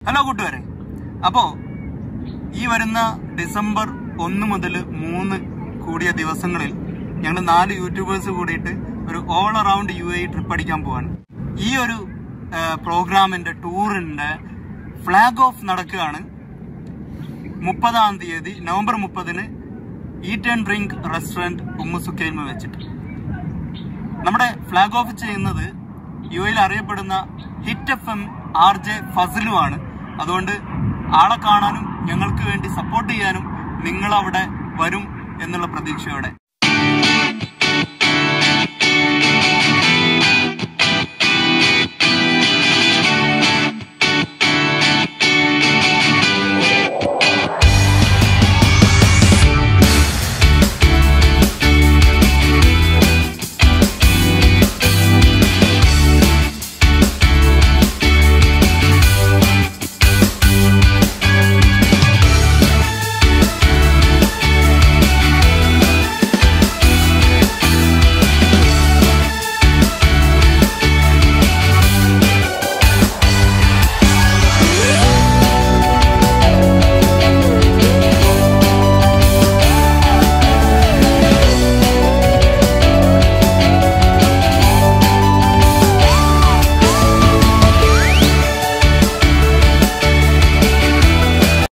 hello കൂട്ടുകാരെ അപ്പോ ഈ വരുന്ന ഡിസംബർ ഒന്ന് മുതൽ മൂന്ന് കൂടിയ ദിവസങ്ങളിൽ ഞങ്ങൾ നാല് യൂട്യൂബേഴ്സ് കൂടിയിട്ട് ഒരു all around U A trip അടിക്കാൻ പോവാണ് ഈ ഒരു ആ, പ്രോഗ്രാമിന്റെ ടൂറിന്റെ ഫ്ലാഗ് ഓഫ് നടക്കുകയാണ് മുപ്പതാം തീയതി നവംബർ മുപ്പതിന് eat and drink restaurant Umm Suqeim വെച്ചിട്ട് നമ്മുടെ ഫ്ലാഗ് ഓഫ് ചെയ്യുന്നത് യു എയിൽ അറിയപ്പെടുന്ന hit F M R J ഫസലുമാണ് അതുകൊണ്ട് ആളെ കാണാനും ഞങ്ങൾക്ക് വേണ്ടി സപ്പോർട്ട് ചെയ്യാനും നിങ്ങൾ അവിടെ വരും എന്നുള്ള പ്രതീക്ഷയോടെ